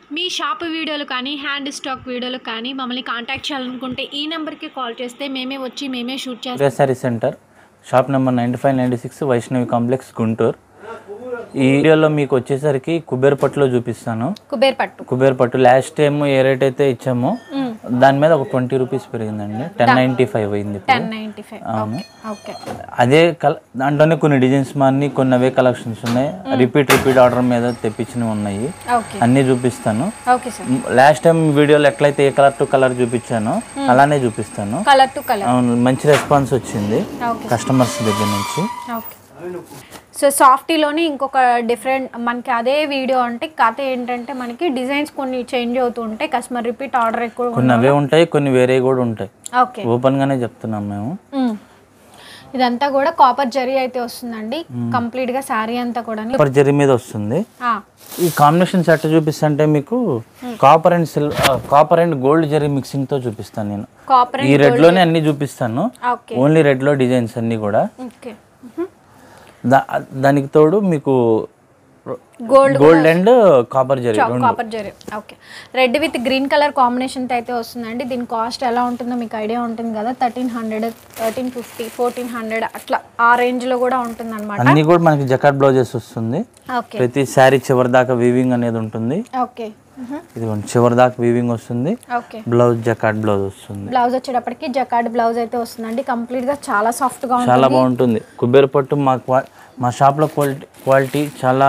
మీ shop వీడియోలు కానీ hand stock వీడియోలు కానీ మమ్మల్ని కాంటాక్ట్ చేయాలనుకుంటే ఈ నెంబర్కి కాల్ చేస్తే మేమే వచ్చి మేమే షూట్ చేస్తాం grocery centre shop number ninety five ninety six Vaishnavi complex Guntur ఈ వీడియోలో మీకు వచ్చేసరికి కుబేర్ పట్టులో చూపిస్తాను కుబేర్ పట్టు కుబేర్ పట్టు లాస్ట్ టైం ఏ రేట్ అయితే ఇచ్చామో దాని మీద ఒక ట్వంటీ రూపీస్ పెరిగిందండి టెన్ నైంటీ ఫైవ్ అయింది ఇప్పుడు. టెన్ నైంటీ ఫైవ్ అవును ఓకే అదే కల దాంట్లోనే కొన్ని డిజైన్స్ మారిని కొన్ని అవే కలెక్షన్స్ ఉన్నాయి రిపీట్ రిపీట్ ఆర్డర్ మీద తెప్పించినవి ఉన్నాయి ఓకే అన్నీ చూపిస్తాను ఓకే సార్ లాస్ట్ టైం వీడియోలో ఎట్లయితే ఏ కలర్ టు కలర్ చూపించానో అలానే చూపిస్తాను కలర్ టు కలర్ అవును మంచి రెస్పాన్స్ వచ్చింది ఓకే కస్టమర్స్ దగ్గర నుంచి ఓకే సో సాఫ్టీలోనే ఇంకొక డిఫరెంట్ మనకి అదే వీడియో అంటే కథ ఏంటంటే మనకి డిజైన్స్ కొన్ని చేంజ్ అవుతూ ఉంటాయి కస్టమర్ రిపీట్ ఆర్డర్ ఎక్కువ కొన్ని అవే ఉంటాయి కొన్ని వేరే కూడా ఉంటాయి ఓకే ఓపెన్ గానే చెప్తున్నాం మేము మ్మ్. ఇదంతా కూడా కాపర్ జరీ అయితే వస్తుందండి కంప్లీట్ గా శారీ అంతా కూడా కాపర్ జరీ మీద వస్తుంది ఈ కాంబినేషన్ సెట్ చూపిస్తుంటే మీకు కాపర్ అండ్ సిల్ copper and gold zari mixing తో చూపిస్తాను నేను కాపర్ ఈ రెడ్ లోనే అన్ని చూపిస్తాను ఓకే ఓన్లీ రెడ్ లో డిజైన్స్ అన్ని కూడా ఓకే దా- దానికి తోడు మీకు gold gold and copper zari రెండు copper zari okay red with green colour combination అయితే వస్తుందండి దీని కాస్ట్ ఎలా ఉంటుందో మీకు ఐడియా ఉంటుంది కదా thirteen hundred thirteen fifty fourteen hundred అట్లా ఆ రేంజ్ లో కూడా ఉంటుంది అనమాట అన్ని కూడా మనకి జకాట్ బ్లౌజెస్ వస్తుంది ఓకే ప్రతి శారీ చివరి దాకా వీవింగ్ అనేది ఉంటుంది ఓకే ఇదిగోండి చివరి దాకా వీవింగ్ వస్తుంది ఓకే బ్లౌజ్ జకాట్ బ్లౌజ్ వస్తుంది బ్లౌజ్ వచ్చేటప్పటికి జకార్డ్ బ్లౌజ్ అయితే వస్తుందండి కంప్లీట్ గా చాలా సాఫ్ట్ గా ఉంటుంది చాలా బాగుంటుంది కుబేర పట్టు మా క్వా- మా షాప్లో క్వాలిటీ క్వాలిటీ చాలా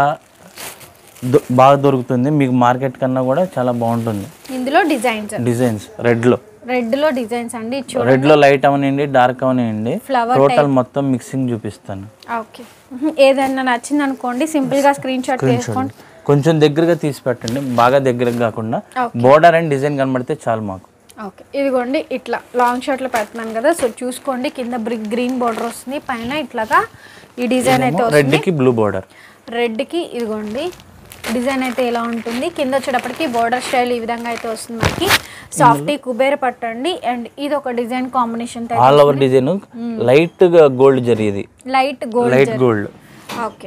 దొ- బాగా దొరుకుతుంది మీకు మార్కెట్ కన్నా కూడా చాలా బాగుంటుంది ఇందులో డిజైన్స్ డిజైన్స్ రెడ్లో రెడ్ లో డిజైన్స్ అండి చూ రెడ్లో లైట్ అవనివ్వండి డార్క్ అవనివ్వండి ఫ్లవర్ టోటల్ మొత్తం మిక్సింగ్ చూపిస్తాను ఓకే ఏదైనా నచ్చింది అనుకోండి సింపుల్ గా స్క్రీన్ షాట్ తీసుకోండి కొంచెం దగ్గరగా తీసి పెట్టండి బాగా దగ్గరగా కాకుండా బోర్డర్ అండ్ డిజైన్ కనబడితే చాలు మాకు ఓకే ఇదిగోండి ఇట్లా లాంగ్ షర్ట్లో పెడుతున్నాను కదా సో చూసుకోండి కింద బ్రిక్ గ్రీన్ బార్డర్ వస్తుంది పైన ఇట్లాగా ఈ డిజైన్ అయితే వస్తుంది రెడ్కి బ్లూ బోర్డర్ రెడ్కి ఇదిగోండి డిజైన్ అయితే ఇలా ఉంటుంది కింద వచ్చేటప్పటికి బార్డర్ స్టైల్ ఈ విధంగా అయితే వస్తుంది మనకి సాఫ్టీ కుబేర పట్టండి అండ్ ఇది ఒక design combination all over design light gold జరిగేది light gold light gold okay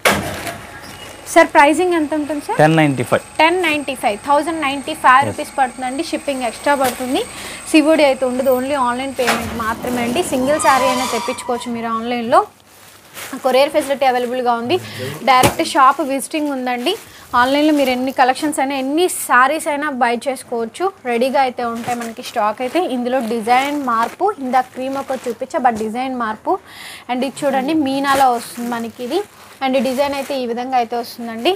sir pricing ఎంత ఉంటుంది sir ten ninety five ten ninety five thousand ninety five rupees పడుతుందండి షిప్పింగ్ ఎక్స్ట్రా పడుతుంది సివోడి అయితే ఉండదు ఓన్లీ ఆన్లైన్ పేమెంట్ మాత్రమే అండి single sari అయినా తెప్పించుకోవచ్చు మీరు ఆన్లైన్లో కొరియర్ ఫెసిలిటీ అవైలబుల్గా ఉంది డైరెక్ట్ షాప్ విజిటింగ్ ఉందండి ఆన్లైన్లో మీరు ఎన్ని కలెక్షన్స్ అయినా ఎన్ని శారీస్ అయినా బై చేసుకోవచ్చు రెడీగా అయితే ఉంటాయి మనకి స్టాక్ అయితే ఇందులో డిజైన్ మార్పు ఇందాక క్రీమ్ ఒక చూపించా బట్ డిజైన్ మార్పు అండ్ ఇది చూడండి మీనాలో వస్తుంది మనకి ఇది అండ్ డిజైన్ అయితే ఈ విధంగా అయితే వస్తుందండి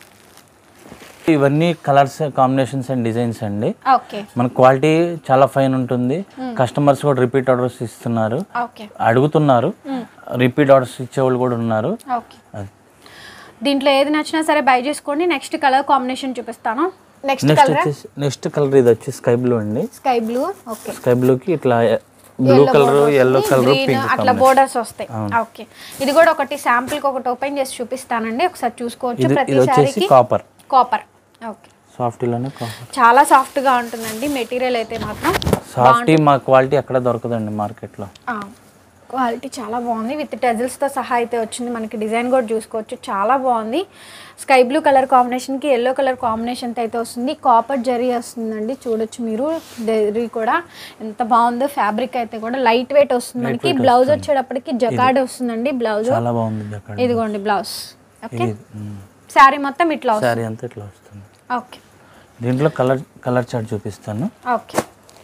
ఇవన్నీ కలర్స్ కాంబినేషన్స్ అండ్ డిజైన్స్ అండి ఓకే మన క్వాలిటీ చాలా ఫైన్ ఉంటుంది కస్టమర్స్ కూడా రిపీట్ ఆర్డర్స్ ఇస్తున్నారు ఓకే అడుగుతున్నారు రిపీట్ ఆర్డర్స్ ఇచ్చేవాళ్ళు కూడా ఉన్నారు ఓకే అది. దీంట్లో ఏది నచ్చినా సరే బై చేసుకోండి నెక్స్ట్ కలర్ కాంబినేషన్ చూపిస్తాను నెక్స్ట్ నెక్స్ట్ కలర్ వచ్చేసి నెక్స్ట్ కలర్ ఇది వచ్చి స్కై బ్లూ అండి స్కై బ్లూ ఓకే స్కై బ్లూకి ఇట్లా blue colour yellow colour green pink అట్లా బోర్డర్స్ వస్తాయి ఓకే ఇది కూడా ఒకటి శాంపుల్ కి ఒకటి ఓపెన్ చేసి చూపిస్తానండి ఒకసారి చూసుకోవచ్చు ఇది ప్రతి ఇది వచ్చేసి శారీకి కాపర్ కాపర్ ఓకే సాఫ్టీలోనే కాపర్ చాలా సాఫ్ట్ గా ఉంటుందండి మెటీరియల్ అయితే మాత్రం సాఫ్టీ మా క్వాలిటీ ఎక్కడ దొరకదండి మార్కెట్లో క్వాలిటీ చాలా బాగుంది విత్ టెజిల్స్తో సహా అయితే వచ్చింది మనకి డిజైన్ కూడా చూసుకోవచ్చు చాలా బాగుంది స్కై బ్లూ కలర్ కాంబినేషన్కి ఎల్లో కలర్ కాంబినేషన్తో అయితే వస్తుంది కాపర్ జరీ వస్తుందండి చూడొచ్చు మీరు జరీ కూడా ఎంత బాగుందో ఫ్యాబ్రిక్ అయితే కూడా లైట్ వెయిట్ వస్తుంది మనకి బ్లౌజ్ వచ్చేటప్పటికి జకాడ్ వస్తుందండి బ్లౌజ్ చాలా బాగుంది అక్కడ ఇదిగోండి బ్లౌజ్ ఓకే ఇది శారీ మొత్తం ఇట్లా వస్తుంది శారీ అంతా ఇట్లా వస్తుంది ఓకే దీంట్లో కలర్ కలర్ చార్ట్ చూపిస్తాను okay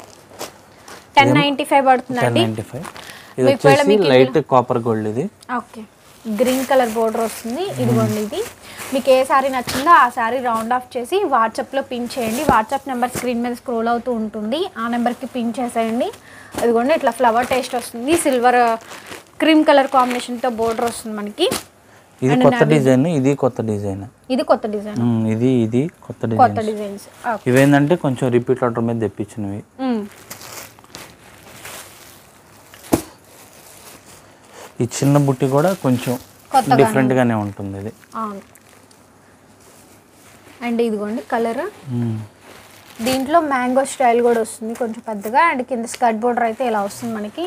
ten ninety five ten పడుతుందండి నైంటీ ఫైవ్ ఇది వచ్చేసి లైట్ కాపర్ గోల్డ్ ఇది ఓకే గ్రీన్ కలర్ బోర్డర్ వస్తుంది ఇదిగోండి ఇది మీకు ఏ శారీ నచ్చిందో ఆ శారీ రౌండ్ ఆఫ్ చేసి వాట్సాప్లో పిన్ చేయండి వాట్సాప్ నెంబర్ స్క్రీన్ మీద స్క్రోల్ అవుతూ ఉంటుంది ఆ నెంబర్కి పిన్ చేసేయండి ఇదిగోండి ఇట్లా ఫ్లవర్ టేస్ట్ వస్తుంది సిల్వర్ క్రీమ్ కలర్ కాంబినేషన్తో బోర్డర్ వస్తుంది మనకి ఇది కొత్త డిజైన్ ఇది కొత్త డిజైన్ ఇది కొత్త డిజైన్ ఇది ఇది కొత్త కొత్త డిజైన్ డిజైన్స్ ఇవేంటంటే కొంచెం రిపీట్ ఆర్డర్ మీద తెప్పించినవి ఈ చిన్న బుట్టి కూడా కొంచెం కొత్తగానే డిఫరెంట్ గానే ఉంటుంది ఇది అవును అండ్ ఇదిగోండి కలర్ మ్మ్. దీంట్లో మ్యాంగో స్టైల్ కూడా వస్తుంది కొంచెం పెద్దగా అండ్ కింద స్కర్ట్ బోర్డర్ అయితే ఇలా వస్తుంది మనకి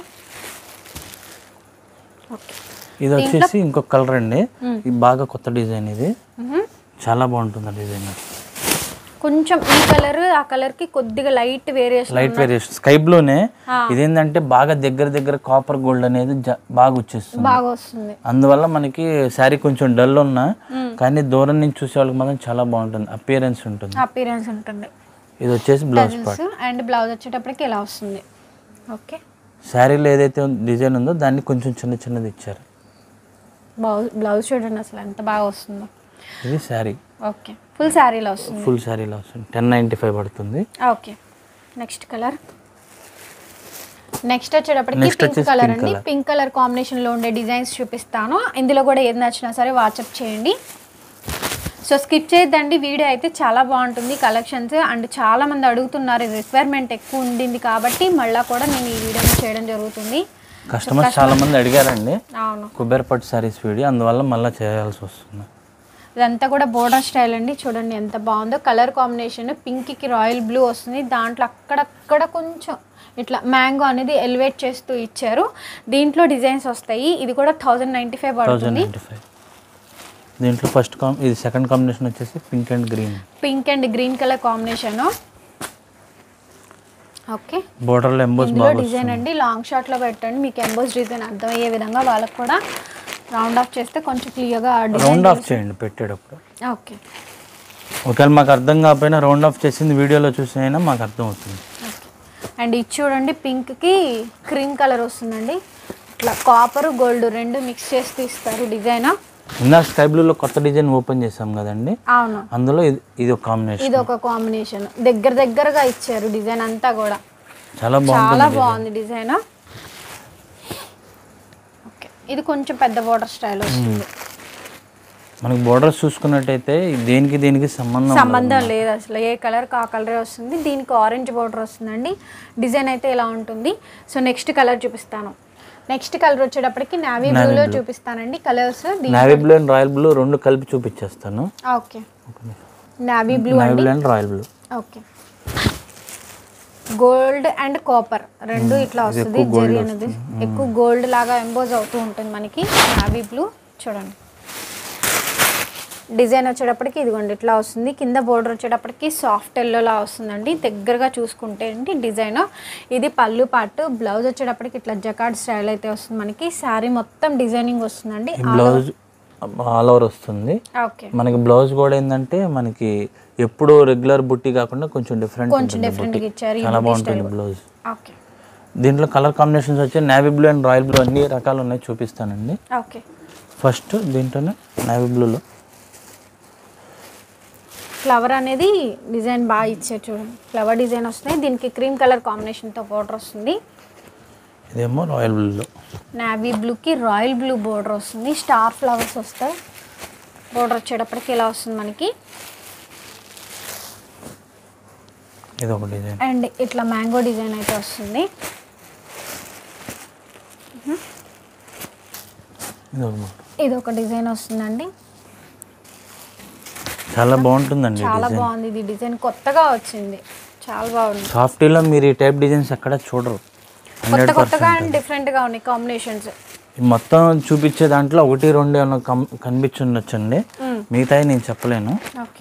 ఓకే ఇది వచ్చేసి ఇంకొక కలర్ అండి ఇది బాగా కొత్త డిజైన్ ఇది చాలా బాగుంటుంది ఆ డిజైన్ కొంచెం ఈ కలర్ ఆ కలర్ కి కొద్దిగా light variation light variation sky బ్లూనే ఇదేంటంటే బాగా దగ్గర దగ్గర కాపర్ గోల్డ్ అనేది జ- బాగా వచ్చేస్తుంది బాగా వస్తుంది అందువల్ల మనకి శారీ కొంచెం డల్ ఉన్నా కానీ దూరం నుంచి చూసే వాళ్ళకి మాత్రం చాలా బాగుంటుంది అపియరెన్స్ ఉంటుంది అపీరెన్స్ ఉంటుంది ఇది వచ్చేసి బ్లౌజ్ పార్ట్ అండ్ బ్లౌజ్ వచ్చేటప్పటికి ఇలా వస్తుంది ఓకే శారీలో ఏదైతే డిజైన్ ఉందో దాన్ని కొంచెం చిన్న చిన్నది ఇచ్చారు బ్లౌజ్ బ్లౌజ్ చూడండి అసలు ఎంత బాగా వస్తుందో ఇది శారీ ఓకే ఫుల్ శారీలో వస్తుంది ఫుల్ శారీలో వస్తుంది టెన్ నైంటీ ఫైవ్ పడుతుంది ఓకే నెక్స్ట్ కలర్ నెక్స్ట్ వచ్చేటప్పటికి Next పింక్ వచ్చేసి కలర్ pink అండి colour. పింక్ కలర్ కాంబినేషన్ లో ఉండే డిజైన్స్ చూపిస్తాను ఇందులో కూడా ఏది నచ్చినా సరే వాట్సాప్ చేయండి సో స్కిప్ చేయొద్దండి వీడియో అయితే చాలా బాగుంటుంది కలెక్షన్స్ అండ్ చాలా మంది అడుగుతున్నారు రిక్వైర్మెంట్ ఎక్కువ ఉండింది కాబట్టి మళ్ళీ కూడా నేను ఈ వీడియోని చేయడం జరుగుతుంది కస్టమర్స్ చాలా మంది అడిగారండి అవును కుబేర్ పట్టు శారీస్ వీడియో అందువల్ల మళ్ళీ చేయాల్సి వస్తుంది ఇదంతా కూడా బోర్డర్ స్టైల్ అండి చూడండి ఎంత బాగుందో కలర్ కాంబినేషన్ పింక్కి రాయల్ బ్లూ వస్తుంది దాంట్లో అక్కడక్కడ కొంచెం ఇట్లా మ్యాంగో అనేది ఎలివేట్ చేస్తూ ఇచ్చారు దీంట్లో డిజైన్స్ వస్తాయి ఇది కూడా థౌజండ్ నైంటీ ఫైవ్ థౌజండ్ పడుతుంది నైంటీ ఫైవ్ దీంట్లో ఫస్ట్ కాం ఇది సెకండ్ కాంబినేషన్ వచ్చేసి pink and green pink and green colour combination okay బోర్డర్లో ఎంబోస్ ఇందులో బాగా డిజైన్ అండి లాంగ్ షాట్ లో పెట్టండి మీకు ఎంబోస్ డిజైన్ అర్థమయ్యే విధంగా వాళ్ళకి కూడా రౌండ్ ఆఫ్ చేస్తే కొంచెం క్లియర్గా డిజైన్ రౌండ్ ఆఫ్ చేయండి పెట్టేటప్పుడు ఓకే ఒకవేళ మాకు అర్థం కాకపోయినా రౌండ్ ఆఫ్ చేసింది వీడియోలో చూసినైనా మాకు అర్థం అవుతుంది అండ్ ఇది చూడండి పింక్కి క్రీమ్ కలర్ వస్తుందండి ఇట్లా కాపర్ గోల్డ్ రెండు మిక్స్ చేసి తీస్తారు డిజైన్ ఇందా స్కై బ్లూలో కొత్త డిజైన్ ఓపెన్ చేసాం కదండి అవును అందులో ఇది ఇది ఒక కాంబినేషన్ ఇది ఒక కాంబినేషన్ దగ్గర దగ్గరగా ఇచ్చారు డిజైన్ అంతా కూడా చాలా బాగుంటుంది చాలా బాగుంది డిజైన్ ఓకే ఇది కొంచెం పెద్ద బోర్డర్ స్టైల్ వస్తుంది మనకి బోర్డర్స్ చూసుకున్నట్టయితే దేనికి దేనికి సంబంధం ఉండదు. సంబంధం లేదు అసలు ఏ కలర్ ఆ కలరే వస్తుంది దీనికి ఆరెంజ్ బోర్డర్ వస్తుందండి డిజైన్ అయితే ఇలా ఉంటుంది సో నెక్స్ట్ కలర్ చూపిస్తాను నెక్స్ట్ కలర్ వచ్చేటప్పటికి నావీ బ్లూలో చూపిస్తానండి colours navy blue and royal blue రెండు కలిపి చూపించేస్తాను ఓకే నావీ బ్లూ నావీ అండి blue and royal blue okay gold and copper రెండు ఇట్లా వస్తుంది జరీ అనేది ఎక్కువ గోల్డ్ లాగా ఎంబోజ్ అవుతూ ఉంటుంది మనకి నావీ బ్లూ చూడండి డిజైన్ వచ్చేటప్పటికి ఇదిగోండి ఇట్లా వస్తుంది కింద బోర్డర్ వచ్చేటప్పటికి సాఫ్ట్ ఎల్లోలా వస్తుందండి దగ్గరగా చూసుకుంటే అండి డిజైన్ ఇది పళ్ళు పాటు బ్లౌజ్ వచ్చేటప్పటికి ఇట్లా జకాడ్ స్టైల్ అయితే వస్తుంది మనకి శారీ మొత్తం డిజైనింగ్ వస్తుందండి బ్లౌజ్ ఆల్ ఓవర్ వస్తుంది ఓకే మనకి బ్లౌజ్ కూడా ఏంటంటే మనకి ఎప్పుడు రెగ్యులర్ బుట్టి కాకుండా కొంచెం డిఫరెంట్ కొంచెం ఉంటుంది డిఫరెంట్గా బుట్టి ఇచ్చారు ఈ చాలా బుట్టి బాగుంటుంది style. బ్లౌజ్ ఓకే దీంట్లో కలర్ కాంబినేషన్స్ వచ్చి navy blue and royal blue అన్ని రకాలు ఉన్నాయి చూపిస్తానండి ఓకే ఫస్ట్ దీంట్లోనే నావీ బ్లూలో ఫ్లవర్ అనేది డిజైన్ బాగా ఇచ్చారు చూడండి ఫ్లవర్ డిజైన్ వస్తుంది దీనికి క్రీమ్ కలర్ కాంబినేషన్తో బోర్డర్ వస్తుంది ఇదేమో రాయల్ బ్లూలో నావీ బ్లూకి రాయల్ బ్లూ బోర్డర్ వస్తుంది స్టార్ ఫ్లవర్స్ వస్తాయి బోర్డర్ వచ్చేటప్పటికి ఇలా వస్తుంది మనకి ఇది ఒక డిజైన్ అండ్ ఇట్లా మ్యాంగో డిజైన్ అయితే వస్తుంది ఇది ఒక model. ఇది ఒక డిజైన్ వస్తుందండి చాలా బాగుంటుందండి చాలా బాగుంది ఇది డిజైన్ కొత్తగా వచ్చింది చాలా బాగుంది సాఫ్టీలో మీరు ఈ టైప్ డిజైన్స్ ఎక్కడ చూడరు కొత్త హండ్రెడ్ కొత్తగా అండ్ డిఫరెంట్గా ఉన్నాయి కాంబినేషన్స్ మొత్తం చూపించే దాంట్లో ఒకటి రెండు ఏమైనా కం కనిపించుండొచ్చండి మిగతాయి నేను చెప్పలేను ఓకే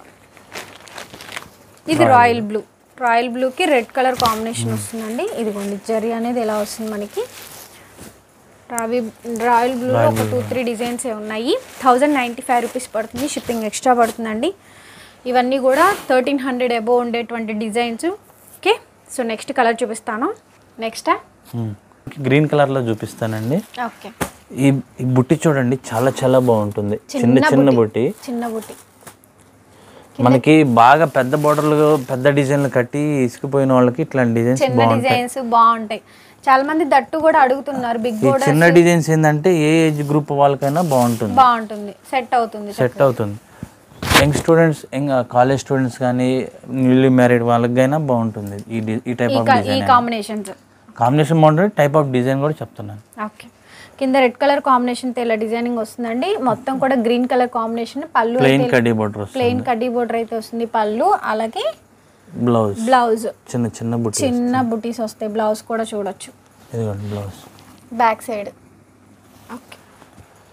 ఇది రాయల్ బ్లూ రాయల్ బ్లూకి రెడ్ కలర్ కాంబినేషన్ వస్తుందండి ఇదిగోండి జరీ అనేది ఎలా వస్తుంది మనకి రావి రాయల్ బ్లూలో ఒక టూ త్రీ డిజైన్స్ ఉన్నాయి థౌజండ్ నైంటీ ఫైవ్ రూపీస్ పడుతుంది షిప్పింగ్ ఎక్స్ట్రా పడుతుందండి ఇవన్నీ కూడా థర్టీన్ హండ్రెడ్ అబోవ్ ఉండేటువంటి designs okay so next colour చూపిస్తాను నెక్స్ట్ గ్రీన్ కలర్లో చూపిస్తానండి ఓకే ఈ ఈ బుట్టి చూడండి చాలా చాలా బాగుంటుంది చిన్న చిన్న బుట్టి చిన్న బుట్టి మనకి బాగా పెద్ద బోర్డర్లు పెద్ద డిజైన్లు కట్టి ఇసుకుపోయిన వాళ్ళకి ఇట్లాంటి డిజైన్స్ చిన్న డిజైన్స్ బాగుంటాయి చాలా మంది దట్టు కూడా అడుగుతున్నారు బిగ్ ఈ బోర్డర్ చిన్న డిజైన్స్ ఏంటంటే ఏ ఏజ్ గ్రూప్ వాళ్ళకైనా బాగుంటుంది బాగుంటుంది సెట్ అవుతుంది సెట్ అవుతుంది young students young college students కానీ న్యూలీ మ్యారీడ్ వాళ్ళకైనా బాగుంటుంది ఈ డి- ఈ టైప్ ఈ ఆఫ్ కా- ఈ డిజైన్ కాంబినేషన్స్ కాంబినేషన్ బాగుంటుంది టైప్ ఆఫ్ డిజైన్ కూడా చెప్తున్నాను ఓకే కింద రెడ్ కలర్ కాంబినేషన్ తెల్ల డిజైనింగ్ వస్తుందండి మొత్తం కూడా గ్రీన్ కలర్ కాంబినేషన్ పళ్ళు ప్లెయిన్ కడ్డీ బోర్డర్ వస్తుంది ప్లెయిన్ కడ్డీ బోర్డర్ అయితే వస్తుంది పళ్ళు అలాగే బ్లౌజ్ బ్లౌజ్ చిన్న చిన్న బుట్టి చిన్న బుటీస్ వస్తాయి బ్లౌజ్ కూడా చూడొచ్చు ఇదిగోండి బ్లౌజ్ బ్యాక్ సైడ్ ఓకే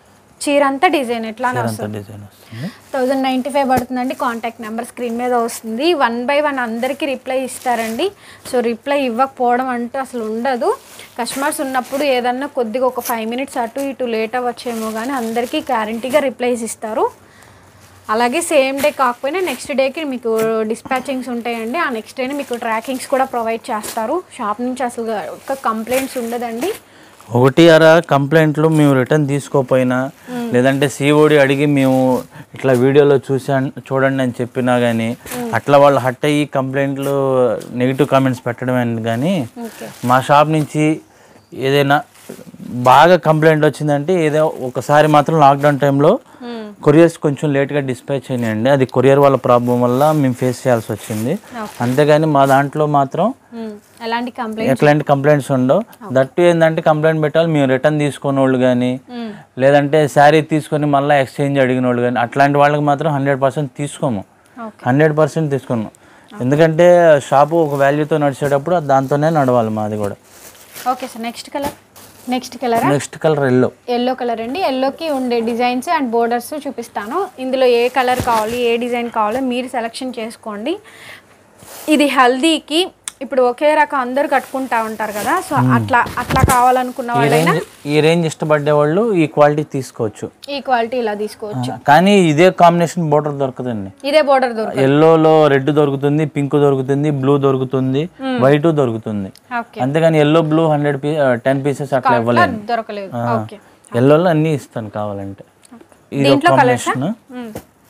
చీర అంతా డిజైన్ ఎట్లానే అంత వస్తుంది డిజైన్ వస్తుంది థౌజండ్ నైంటీ ఫైవ్ పడుతుందండి కాంటాక్ట్ నెంబర్ స్క్రీన్ మీద వస్తుంది వన్ బై వన్ అందరికీ రిప్లై ఇస్తారండి సో రిప్లై ఇవ్వకపోవడం అంటూ అసలు ఉండదు కస్టమర్స్ ఉన్నప్పుడు ఏదన్నా కొద్దిగా ఒక ఫైవ్ మినిట్స్ అటు ఇటు లేట్ అవ్వచ్చేమో కానీ అందరికీ గ్యారంటీగా రిప్లైస్ ఇస్తారు అలాగే సేమ్ డే కాకపోయినా నెక్స్ట్ డేకి మీకు డిస్పాచింగ్స్ ఉంటాయండి ఆ నెక్స్ట్ డేని మీకు ట్రాకింగ్స్ కూడా ప్రొవైడ్ చేస్తారు షాప్ నుంచి అసలు ఒక కంప్లైంట్స్ ఉండదండి ఒకటి అర కంప్లైంట్లు మేము రిటర్న్ తీసుకోపోయినా లేదంటే సిఓడి అడిగి మేము ఇట్లా వీడియోలో చూసా చూడండి అని చెప్పినా కానీ అట్లా వాళ్ళు హట్ అయ్యి కంప్లైంట్లు నెగిటివ్ కామెంట్స్ పెట్టడం అని కానీ ఓకే మా షాప్ నుంచి ఏదైనా బాగా కంప్లైంట్ వచ్చిందంటే ఏదో ఒకసారి మాత్రం లాక్డౌన్ టైంలో కొరియర్స్ కొంచెం లేట్గా డిస్పాచ్ అయినాయండి అది కొరియర్ వాళ్ళ ప్రాబ్లం వల్ల మేము ఫేస్ చేయాల్సి వచ్చింది అంతేగాని మా దాంట్లో మాత్రం ఎలాంటి కంప్లైంట్ ఎట్లాంటి కంప్లైంట్స్ ఉండవు దట్టు ఏంటంటే కంప్లైంట్ పెట్టాలి మేము రిటర్న్ తీసుకున్న వాళ్ళు కానీ లేదంటే శారీ తీసుకొని మళ్ళీ ఎక్స్చేంజ్ అడిగిన వాళ్ళు కానీ అట్లాంటి వాళ్ళకి మాత్రం హండ్రెడ్ పర్సెంట్ తీసుకోము ఓకే హండ్రెడ్ పర్సెంట్ తీసుకున్నాం ఎందుకంటే షాపు ఒక వాల్యూతో నడిచేటప్పుడు దాంతోనే నడవాలి మాది కూడా okay sir next colour next కలరా next colour yellow yellow colour అండి ఎల్లోకి ఉండే డిజైన్స్ అండ్ బోర్డర్స్ చూపిస్తాను ఇందులో ఏ కలర్ కావాలి ఏ డిజైన్ కావాలో మీరు సెలెక్షన్ చేసుకోండి ఇది హల్దీకి ఇప్పుడు ఒకే రకం అందరు కట్టుకుంటా ఉంటారు కదా సో అట్లా అట్లా కావాలనుకున్న ఈ వాళ్ళైనా రేంజ్ ఈ రేంజ్ ఇష్టపడే వాళ్ళు ఈ క్వాలిటీ తీసుకోవచ్చు ఈ క్వాలిటీ ఇలా తీసుకోవచ్చు కానీ ఇదే కాంబినేషన్ బోర్డర్ దొరకదండి ఇదే బోర్డర్ దొరుకుతుంది ఎల్లోలో రెడ్ దొరుకుతుంది పింక్ దొరుకుతుంది బ్లూ దొరుకుతుంది వైట్ దొరుకుతుంది ఓకే అంతేగాని ఎల్లో బ్లూ హండ్రెడ్ పీ టెన్ పీసెస్ అట్లా ఇవ్వలేను దొరకలేదు ఓకే ఎల్లోలో అన్నీ ఇస్తాను కావాలంటే ఇది ఒక దీంట్లో కలర్స్ కాంబినేషన్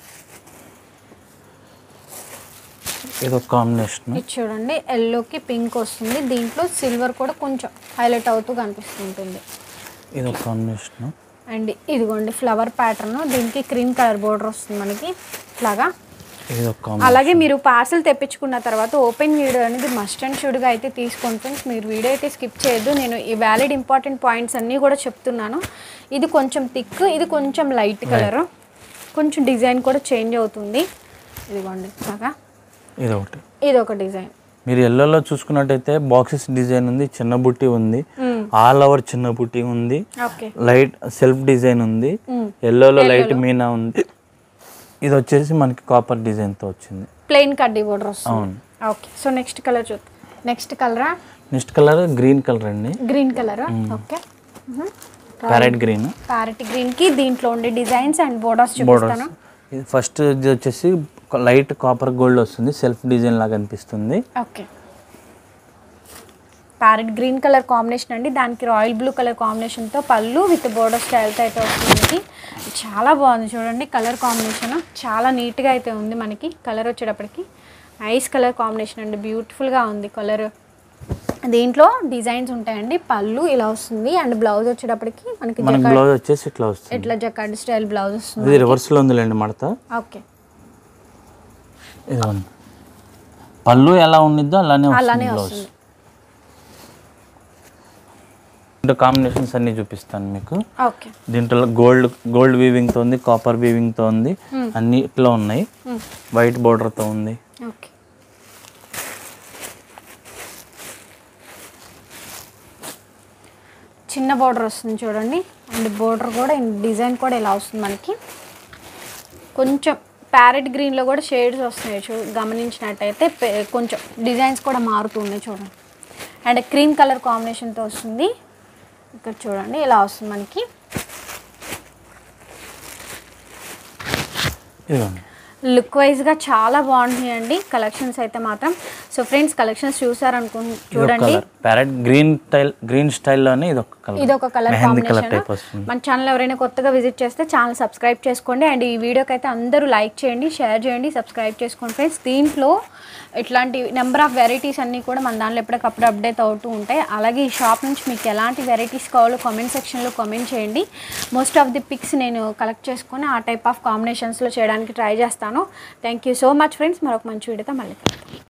ఇది ఒక కాంబినేషన్ ఇది చూడండి ఎల్లోకి పింక్ వస్తుంది దీంట్లో సిల్వర్ కూడా కొంచెం హైలైట్ అవుతూ కనిపిస్తుంటుంది ఇది ఒక కాంబినేషన్ అండ్ ఇదిగోండి ఫ్లవర్ ప్యాటర్న్ దీనికి క్రీమ్ కలర్ బోర్డర్ వస్తుంది మనకి ఇట్లాగా ఇది ఒక కాంబినేషన్ అలాగే మీరు పార్సల్ తెప్పించుకున్న తర్వాత ఓపెన్ వీడియో అనేది మస్ట్ అండ్ షుడ్గా అయితే తీసుకోండి ఫ్రెండ్స్ మీరు వీడియో అయితే స్కిప్ చేయొద్దు నేను ఈ వ్యాలిడ్ ఇంపార్టెంట్ పాయింట్స్ అన్నీ కూడా చెప్తున్నాను ఇది కొంచెం థిక్ ఇది కొంచెం లైట్ కలర్ కొంచెం డిజైన్ కూడా చేంజ్ అవుతుంది ఇదిగోండి ఇట్లాగా ఇది ఒకటి ఇది ఒక డిజైన్ మీరు ఎల్లోలో చూసుకున్నట్టయితే బాక్సెస్ డిజైన్ ఉంది చిన్న బుట్టి ఉంది ఆల్ ఓవర్ చిన్న బుట్టి ఉంది ఓకే లైట్ సెల్ఫ్ డిజైన్ ఉంది ఎల్లోలో లైట్ మీనా ఉంది ఇది వచ్చేసి మనకి కాపర్ డిజైన్తో వచ్చింది ప్లెయిన్ కడ్డీ బోర్డర్ వస్తుంది అవును ఓకే సో నెక్స్ట్ కలర్ చూద్దాం నెక్స్ట్ కలరా నెక్స్ట్ కలర్ గ్రీన్ కలర్ అండి green colour okay parrot green parrot green కి దీంట్లో ఉండే డిజైన్స్ అండ్ బోర్డర్స్ బోర్డర్స్ చూపిస్తాను ఇది ఫస్ట్ ఇది వచ్చేసి లైట్ కాపర్ గోల్డ్ వస్తుంది సెల్ఫ్ డిజైన్ లాగా అనిపిస్తుంది okay parrot green colour combination అండి దానికి రాయల్ బ్లూ కలర్ కాంబినేషన్తో పళ్ళు విత్ బోర్డర్ స్టైల్తో అయితే వస్తుంది మనకి చాలా బాగుంది చూడండి కలర్ కాంబినేషన్ చాలా నీట్గా అయితే ఉంది మనకి కలర్ వచ్చేటప్పటికి నైస్ కలర్ కాంబినేషన్ అండి బ్యూటిఫుల్గా ఉంది కలర్ దీంట్లో డిజైన్స్ ఉంటాయండి పళ్ళు ఇలా వస్తుంది అండ్ బ్లౌజ్ వచ్చేటప్పటికి మనకి మనకి జకార్డ్ బ్లౌజ్ వచ్చేసి ఇట్లా వస్తుంది ఇట్లా జకార్డ్ స్టైల్ బ్లౌజ్ వస్తుంది ఇది రివర్స్లో ఉందిలేండి మడత ఓకే ఇదిగోండి పళ్ళు ఎలా ఉండిద్దో అలానే వస్తుంది అలానే బ్లౌజ్ వస్తుంది దీంట్లో కాంబినేషన్స్ అన్ని చూపిస్తాను మీకు ఓకే దీంట్లో గోల్డ్ గోల్డ్ వీవింగ్తో ఉంది కాపర్ వీవింగ్తో ఉంది అన్ని ఇట్లా ఉన్నాయి వైట్ బోర్డర్తో ఉంది ఓకే చిన్న బోర్డర్ వస్తుంది చూడండి అండ్ బోర్డర్ కూడా డిజైన్ కూడా ఇలా వస్తుంది మనకి కొంచెం ప్యారెట్ గ్రీన్లో కూడా షేడ్స్ వస్తున్నాయి చూ గమనించినట్టయితే పె- కొంచెం డిజైన్స్ కూడా మారుతున్నాయి చూడండి అండ్ క్రీమ్ కలర్ కాంబినేషన్తో వస్తుంది ఇక్కడ చూడండి ఇలా వస్తుంది మనకి ఇదిగోండి లుక్ వైజ్గా చాలా బాగుంటాయండి కలెక్షన్స్ అయితే మాత్రం సో ఫ్రెండ్స్ కలెక్షన్స్ చూసారనుకు ఇది ఒక చూడండి colour parrot green style green స్టైల్లోనే ఇది ఒక కలర్ ఇది ఒక colour mehndi colour type combination వస్తుంది మన ఛానల్ ఎవరైనా కొత్తగా విజిట్ చేస్తే ఛానల్ సబ్స్క్రైబ్ చేసుకోండి అండ్ ఈ వీడియోకి అయితే అందరూ లైక్ చేయండి షేర్ చేయండి సబ్స్క్రైబ్ చేసుకోండి ఫ్రెండ్స్ దీంట్లో ఇట్లాంటి నెంబర్ ఆఫ్ వెరైటీస్ అన్నీ కూడా మన దాంట్లో ఎప్పటికప్పుడు అప్డేట్ అవుతూ ఉంటాయి అలాగే ఈ షాప్ నుంచి మీకు ఎలాంటి వెరైటీస్ కావాలో కామెంట్ సెక్షన్లో కామెంట్ చేయండి మోస్ట్ ఆఫ్ ది పిక్స్ నేను కలెక్ట్ చేసుకొని ఆ టైప్ ఆఫ్ కాంబినేషన్స్లో చేయడానికి ట్రై చేస్తాను thank you so much friends మరొక మంచి వీడియోతో మళ్ళీ కలుద్దాం